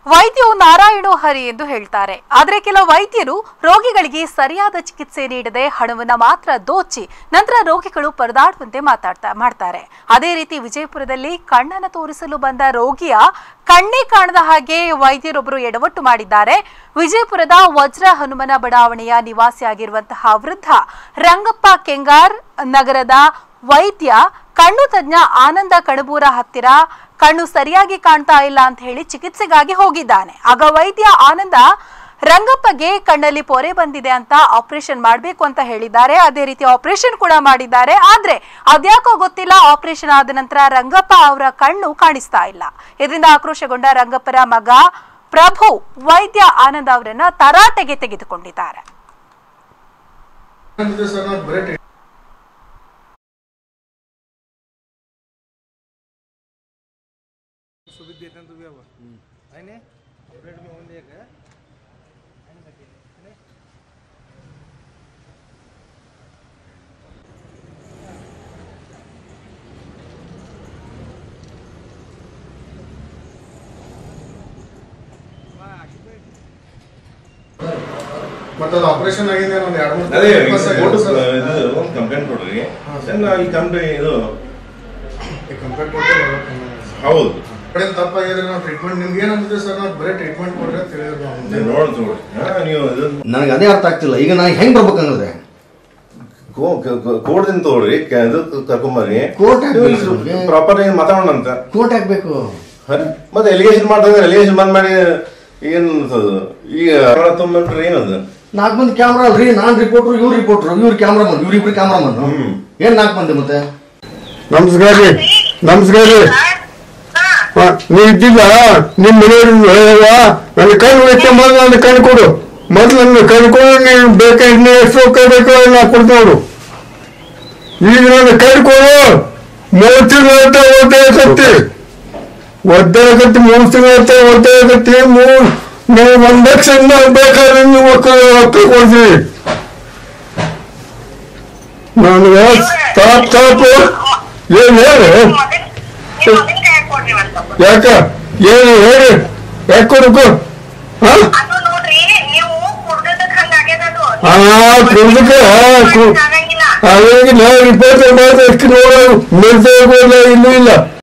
ವೈದ್ಯವು ನಾರಾಯಣೋ ಹರಿ ಎಂದು ಹೇಳ್ತಾರೆ ಆದರೆ ಕೆಲ ವೈದ್ಯರು ರೋಗಿಗಳಿಗೆ ಸರಿಯಾದ ಚಿಕಿತ್ಸೆ ನೀಡದೆ ಹಣವನ್ನ ಮಾತ್ರ ದೋಚಿ ನಂತರ ರೋಗಿಗಳು ಪರದಾಡುವಂತೆ ಮಾತಾಡ್ತಾ ಮಾಡ್ತಾರೆ ಅದೇ ರೀತಿ ವಿಜಯಪುರದಲ್ಲಿ ಕಣ್ಣನ್ನು ತೋರಿಸಲು ಬಂದ ರೋಗಿಯ ಕಣ್ಣೇ ಕಾಣದ ಹಾಗೆ ವೈದ್ಯರೊಬ್ಬರು ಎಡವಟ್ಟು ಮಾಡಿದ್ದಾರೆ ವಿಜಯಪುರದ ವಜ್ರ ಹನುಮನ ಬಡಾವಣೆಯ ನಿವಾಸಿಯಾಗಿರುವಂತಹ ವೃದ್ಧ ರಂಗಪ್ಪ ಕೆಂಗಾರ್ ನಗರದ ವೈದ್ಯ ಕಣ್ಣು ತಜ್ಞ ಆನಂದ ಕಣಬೂರ ಹತ್ತಿರ ಕಣ್ಣು ಸರಿಯಾಗಿ ಕಾಣ್ತಾ ಇಲ್ಲ ಅಂತ ಹೇಳಿ ಚಿಕಿತ್ಸೆಗಾಗಿ ಹೋಗಿದ್ದಾನೆ ಆಗ ವೈದ್ಯ ಆನಂದ ರಂಗಪ್ಪಗೆ ಕಣ್ಣಲ್ಲಿ ಪೊರೆ ಬಂದಿದೆ ಅಂತ ಆಪರೇಷನ್ ಮಾಡಬೇಕು ಅಂತ ಹೇಳಿದ್ದಾರೆ ಅದೇ ರೀತಿ ಆಪರೇಷನ್ ಕೂಡ ಮಾಡಿದ್ದಾರೆ ಆದ್ರೆ ಅದ್ಯಾಕೋ ಗೊತ್ತಿಲ್ಲ ಆಪರೇಷನ್ ಆದ ನಂತರ ರಂಗಪ್ಪ ಅವರ ಕಣ್ಣು ಕಾಣಿಸ್ತಾ ಇಲ್ಲ ಇದರಿಂದ ಆಕ್ರೋಶಗೊಂಡ ರಂಗಪ್ಪರ ಮಗ ಪ್ರಭು ವೈದ್ಯ ಆನಂದ್ ಅವರನ್ನ ತರಾಟೆಗೆ ತೆಗೆದುಕೊಂಡಿದ್ದಾರೆ ಏನಿದೆ ಸರ್ ನಾನು ಬರೀ ಟ್ರೀಟ್- सुविधा देते हैं तो भी अब है ने अपडेट में होने का ಮತ್ತೆ ಅದು ಆಪರೇಷನ್ ಆಗಿದೆ ಒಂದು ಎರಡು ಮೂರು ಅದೇ ದಿವಸ ಆಗಿದೆ ಫೋಟೋ ಸರ್. ಇದು ಒಂದು ಕಂಪ್ಲೇಂಟ್ ಕೊಡ್ರಿ ಹಾ. ಸೆಂಡ್ ಈ ಕಂಪ್ನಿ ಇದು ಈ ಕಂಪ್ಲೇಂಟ್ ಕೊಟ್ಟು ಬರ್ಬೇಕು. ಹೌದು ಕಡೆಯಿಂದ ತಪ್ಪಾಗಿದ್ರೆ ನಾವು ಟ್ರೀಟ್ಮೆಂಟ್ ನಿಮ್ಗೆ ಏನಂತಿದೆ ಸರ್ ನಾವು ಬರೀ ಟ್ರೀಟ್ಮೆಂಟ್ ಕೊಡ್ರಿ ಅಂತ ಹೇಳಿದ್ರು ನೀವು ನಾವು. ನೋಡಿ ನೋಡಿ ಹಾ, ನೀವು ಇದು ನನಗೆ ಅದೇ ಅರ್ಥ ಆಗ್ತಿಲ್ಲ ಈಗ ನಾನು ಹೆಂಗ್ ಬರ್ಬೇಕಂದ್ರೆ ಕೋರ್ಟ್ದಿಂದ ತಗೊಳ್ರಿ ಕ- ಇದು ಕರ್ಕೊಂಬರ್ರಿ Court ಯಾಕ್ ಬೇಕು ನಿಮ್ಗೆ? ಪ್ರಾಪರ್ ಮಾತಾಡೋಣ ಅಂತ ಕೋರ್ಟ್ ಹಾಕ್ಬೇಕು ಹ? ಮತ್ತೆ ಎಲಿಗೇಷನ್ ಮಾಡ್ತಾರೆ ಎಲಿಗೇಷನ್ ಬಂದ್ ಮಾಡಿ ಏನ್ ಅನ್ಸೋದು? ಈಗ ತೊಂಬಂಟ್ರೆ ಏನದು ನಾಲ್ಕು ಮಂದಿ ಕ್ಯಾಮ್ರಾ ಅಲ್ರಿ ನಾನ್ ರಿಪೋರ್ಟ್ರು ಇವ್ರು ರಿಪೋರ್ಟ್ರು ಇವ್ರು ಕ್ಯಾಮ್ರಾಮನ್ ಇವ್ರಿಬ್ರು ಕ್ಯಾಮ್ರಾಮನ್ ಹ್ಮ್. ಏನ್ ನಾಲ್ಕು ಮಂದಿ ಮತ್ತೆ ನಮಸ್ಕಾರ ರೀ ನಮಸ್ಕಾರ ರೀ ಹಾ, ನೀ ಇದ್ದಿಲ್ಲ ನಿಮ್ ಮನೆಯವ್ರ ನನ್ನ ಕಣ್ಣು ವೆಚ್ಚ ಮೊದಲು ನನ್ನ ಕಣ್ಣು ಕೊಡು ಮೊದಲು ನನ್ನ ಕಣ್ಣು ಕೊಡು ನೀನು ಬೇಕಾದ್ರೆ ನೀ ಎಷ್ಟು ರೊಕ್ಕ ಬೇಕೋ ನಾ ಕೊಡ್ತೀನಿ ನೋಡು ಈಗ ನನ್ನ ಕಣ್ಣು ಕೊಡು ಮೂರು ತಿಂಗಳ ಒದ್ದಾಡಕತ್ತಿ ಒದ್ದಾಡಕತ್ತಿ ಮೂರು ತಿಂಗಳ ಒದ್ದಾಡಕತ್ತಿ ಮೂರು ನೀವು ಒಂದ್ ಲಕ್ಷ ಬೇಕಾದ್ರೆ ನೀವು ರೊಕ್ಕ ರೊಕ್ಕ ಕೊಡ್ತೀವಿ ನನಗೆ ತಾಪ್ ತಾಪು ಏನ್ ಹೇಳು ಯಾಕ ಏನು ಹೇಳಿ ಯಾಕೆ ಕೊಡಕು ಹಾ ಅದು ನೋಡ್ರಿ ನೀವು ಕುಡ್ದದಕ್ ಹಂಗಾಗ್ಯದದು ಆ ಕುಡ್ದಕ್ಕೆ ಆಗಂಗಿಲ್ಲ ಹಾಗಾಗಿ ನಾವು ರಿಪೋರ್ಟ್ ಮಾಡಿದ್ರೆ ಎಷ್ಟು ನೋಡೋದು ನಿರ್ದೇಶ ಇಲ್ಲೂ ಇಲ್ಲ